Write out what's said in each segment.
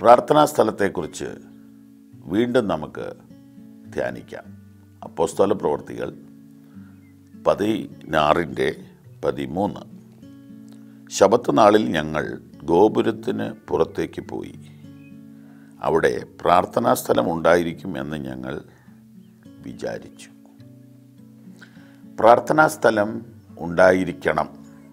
പ്രാർത്ഥനാ സ്ഥലത്തെക്കുറിച്ച് വീണ്ടും നമുക്ക് ധ്യാനിക്കാം അപ്പോസ്തല പ്രവർത്തികൾ പതിനാറിൻ്റെ പതിമൂന്ന് ശബത്ത് നാളിൽ ഞങ്ങൾ ഗോപുരത്തിന് പുറത്തേക്ക് പോയി അവിടെ പ്രാർത്ഥനാ സ്ഥലം ഉണ്ടായിരിക്കും എന്ന് ഞങ്ങൾ വിചാരിച്ചു പ്രാർത്ഥനാ സ്ഥലം ഉണ്ടായിരിക്കണം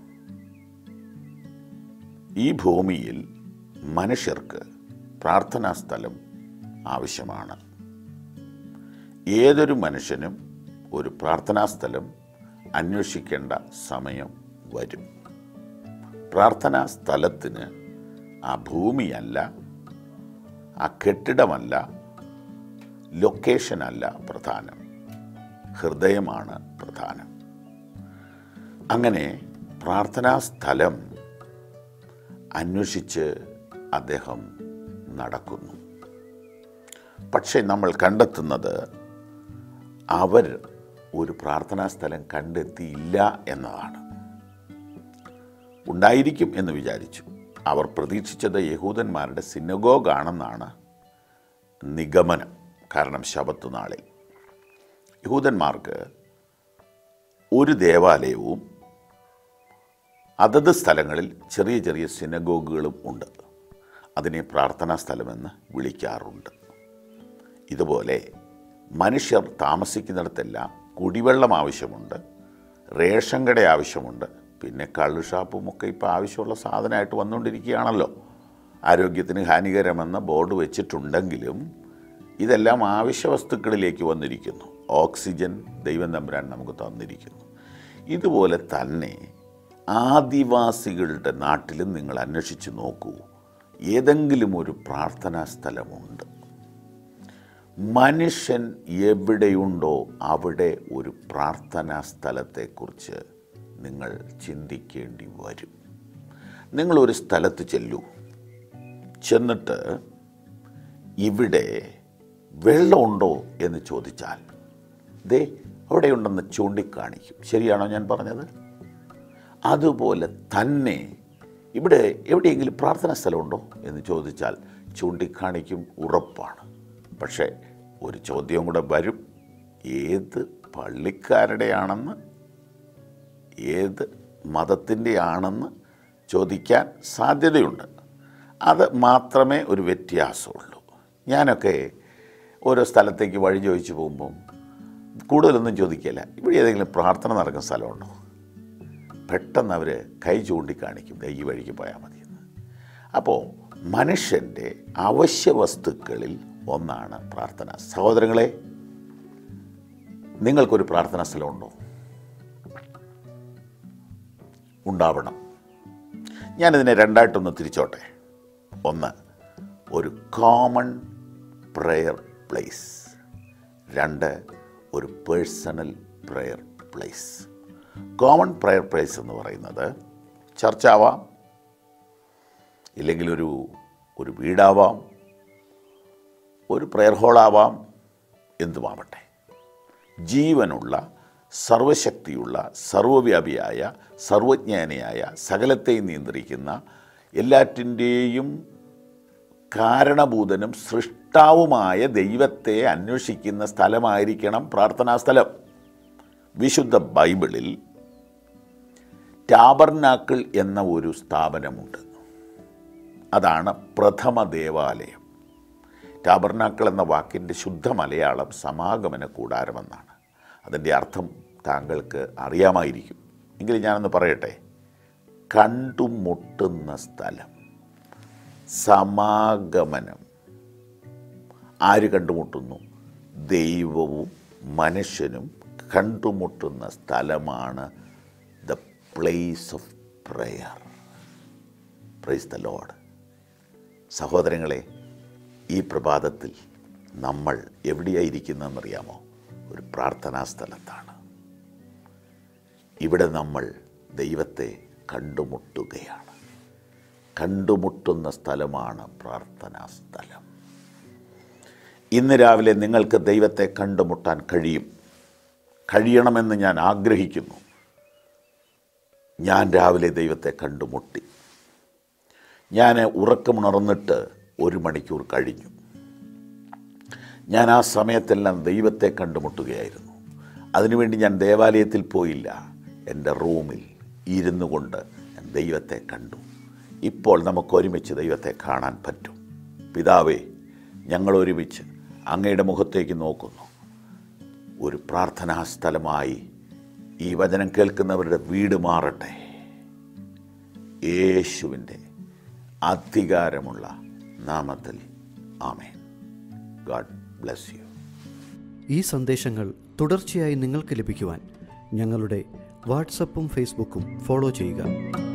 ഈ ഭൂമിയിൽ മനുഷ്യർക്ക് പ്രാർത്ഥനാ സ്ഥലം ആവശ്യമാണ് ഏതൊരു മനുഷ്യനും ഒരു പ്രാർത്ഥനാ സ്ഥലം അന്വേഷിക്കേണ്ട സമയം വരും പ്രാർത്ഥനാ സ്ഥലത്തിന് ആ ഭൂമിയല്ല ആ കെട്ടിടമല്ല ലൊക്കേഷനല്ല പ്രധാനം ഹൃദയമാണ് പ്രധാനം അങ്ങനെ പ്രാർത്ഥനാ സ്ഥലം അന്വേഷിച്ച് അദ്ദേഹം നടക്കുന്നു പക്ഷേ നമ്മൾ കണ്ടെത്തുന്നത് അവർ ഒരു പ്രാർത്ഥനാ സ്ഥലം കണ്ടെത്തിയില്ല എന്നതാണ് ഉണ്ടായിരിക്കും എന്ന് വിചാരിച്ചു അവർ പ്രതീക്ഷിച്ചത് യഹൂദന്മാരുടെ സിനഗോഗാണെന്നാണ് നിഗമനം കാരണം ശബത്ത് നാളിൽ യഹൂദന്മാർക്ക് ഒരു ദേവാലയവും അതത് സ്ഥലങ്ങളിൽ ചെറിയ ചെറിയ സിനഗോഗുകളും ഉണ്ട് അതിനെ പ്രാർത്ഥനാ സ്ഥലമെന്ന് വിളിക്കാറുണ്ട് ഇതുപോലെ മനുഷ്യർ താമസിക്കുന്നിടത്തെല്ലാം കുടിവെള്ളം ആവശ്യമുണ്ട് റേഷൻ കട ആവശ്യമുണ്ട് പിന്നെ കള്ള് ഷാപ്പും ഒക്കെ ഇപ്പോൾ ആവശ്യമുള്ള സാധനമായിട്ട് വന്നുകൊണ്ടിരിക്കുകയാണല്ലോ ആരോഗ്യത്തിന് ഹാനികരമെന്ന ബോർഡ് വെച്ചിട്ടുണ്ടെങ്കിലും ഇതെല്ലാം ആവശ്യ വസ്തുക്കളിലേക്ക് വന്നിരിക്കുന്നു ഓക്സിജൻ ദൈവം തമ്പുരാൻ നമുക്ക് തന്നിരിക്കുന്നു ഇതുപോലെ തന്നെ ആദിവാസികളുടെ നാട്ടിലും നിങ്ങൾ അന്വേഷിച്ച് നോക്കൂ ഏതെങ്കിലും ഒരു പ്രാർത്ഥനാ സ്ഥലമുണ്ട് മനുഷ്യൻ എവിടെയുണ്ടോ അവിടെ ഒരു പ്രാർത്ഥനാ സ്ഥലത്തെക്കുറിച്ച് നിങ്ങൾ ചിന്തിക്കേണ്ടി വരും നിങ്ങളൊരു സ്ഥലത്ത് ചെല്ലൂ ചെന്നിട്ട് ഇവിടെ വെള്ളമുണ്ടോ എന്ന് ചോദിച്ചാൽ ദേ അവിടെയുണ്ടെന്ന് ചൂണ്ടിക്കാണിക്കും ശരിയാണോ ഞാൻ പറഞ്ഞത് അതുപോലെ തന്നെ ഇവിടെ എവിടെയെങ്കിലും പ്രാർത്ഥനാ സ്ഥലമുണ്ടോ എന്ന് ചോദിച്ചാൽ ചൂണ്ടിക്കാണിക്കും ഉറപ്പാണ് പക്ഷേ ഒരു ചോദ്യം കൂടെ വരും ഏത് പള്ളിക്കാരുടെയാണെന്ന് ഏത് മതത്തിൻ്റെ ആണെന്ന് ചോദിക്കാൻ സാധ്യതയുണ്ട് അത് മാത്രമേ ഒരു വ്യത്യാസമുള്ളൂ ഞാനൊക്കെ ഓരോ സ്ഥലത്തേക്ക് വഴി ചോദിച്ചു പോകുമ്പം കൂടുതലൊന്നും ചോദിക്കില്ല ഇവിടെ ഏതെങ്കിലും പ്രാർത്ഥന നടക്കുന്ന സ്ഥലമുണ്ടോ പെട്ടെന്ന് അവർ കൈ ചൂണ്ടിക്കാണിക്കും ദേ ഈ വഴിക്ക് പോയാൽ മതിയെന്ന് അപ്പോൾ മനുഷ്യൻ്റെ അവശ്യ വസ്തുക്കളിൽ ഒന്നാണ് പ്രാർത്ഥന സഹോദരങ്ങളെ നിങ്ങൾക്കൊരു പ്രാർത്ഥനാ സ്ഥലമുണ്ടോ ഉണ്ടാവണം ഞാനിതിനെ രണ്ടായിട്ടൊന്ന് തിരിച്ചോട്ടെ ഒന്ന് ഒരു കോമൺ പ്രെയർ പ്ലേസ് രണ്ട് ഒരു personal prayer place common prayer place എന്ന് പറയുന്നത് ചർച്ചാവാം ഇല്ലെങ്കിൽ ഒരു ഒരു വീടാവാം ഒരു പ്രെയർ ഹോളാവാം എന്തുമാവട്ടെ ജീവനുള്ള സർവശക്തിയുള്ള സർവവ്യാപിയായ സർവജ്ഞാനിയായ സകലത്തെയും നിയന്ത്രിക്കുന്ന എല്ലാറ്റിൻ്റെയും കാരണഭൂതനും സൃഷ്ടാവുമായ ദൈവത്തെ അന്വേഷിക്കുന്ന സ്ഥലമായിരിക്കണം പ്രാർത്ഥനാ സ്ഥലം വിശുദ്ധ ബൈബിളിൽ ടാബർനാക്കിൾ എന്ന ഒരു സ്ഥാപനമുണ്ട് അതാണ് പ്രഥമ ദേവാലയം ടാബർനാക്കിൾ എന്ന വാക്കിൻ്റെ ശുദ്ധ മലയാളം സമാഗമന കൂടാരമെന്നാണ് അതിൻ്റെ അർത്ഥം താങ്കൾക്ക് അറിയാമായിരിക്കും എങ്കിലും ഞാനൊന്ന് പറയട്ടെ കണ്ടുമുട്ടുന്ന സ്ഥലം സമാഗമനം ആര് കണ്ടുമുട്ടുന്നു ദൈവവും മനുഷ്യനും കണ്ടുമുട്ടുന്ന സ്ഥലമാണ് the place of prayer praise the lord സഹോദരങ്ങളെ ഈ പ്രഭാതത്തിൽ നമ്മൾ എവിടെയായിരിക്കുന്നതെന്നറിയാമോ ഒരു പ്രാർത്ഥനാ സ്ഥലത്താണ് ഇവിടെ നമ്മൾ ദൈവത്തെ കണ്ടുമുട്ടുകയാണ് കണ്ടുമുട്ടുന്ന സ്ഥലമാണ് പ്രാർത്ഥനാ സ്ഥലം ഇന്ന് രാവിലെ നിങ്ങൾക്ക് ദൈവത്തെ കണ്ടുമുട്ടാൻ കഴിയും കഴിയണമെന്ന് ഞാൻ ആഗ്രഹിക്കുന്നു ഞാൻ രാവിലെ ദൈവത്തെ കണ്ടുമുട്ടി ഞാൻ ഉറക്കമുണർന്നിട്ട് ഒരു മണിക്കൂർ കഴിഞ്ഞു ഞാൻ ആ സമയത്തെല്ലാം ദൈവത്തെ കണ്ടുമുട്ടുകയായിരുന്നു അതിനുവേണ്ടി ഞാൻ ദേവാലയത്തിൽ പോയില്ല എൻ്റെ റൂമിൽ ഇരുന്നു കൊണ്ട് ഞാൻ ദൈവത്തെ കണ്ടു ഇപ്പോൾ നമുക്ക് ഒരുമിച്ച് ദൈവത്തെ കാണാൻ പറ്റും പിതാവേ ഞങ്ങൾ ഒരുമിച്ച് അങ്ങയുടെ മുഖത്തേക്ക് നോക്കുന്നു ഒരു പ്രാർത്ഥനാ സ്ഥലമായി ഈ വചനം കേൾക്കുന്നവരുടെ വീട് മാറട്ടെ യേശുവിൻ്റെ അധികാരമുള്ള നാമത്തിൽ ആമേൻ ഗാഡ് ബ്ലെസ് യു ഈ സന്ദേശങ്ങൾ തുടർച്ചയായി നിങ്ങൾക്ക് ലഭിക്കുവാൻ ഞങ്ങളുടെ വാട്സപ്പും ഫേസ്ബുക്കും ഫോളോ ചെയ്യുക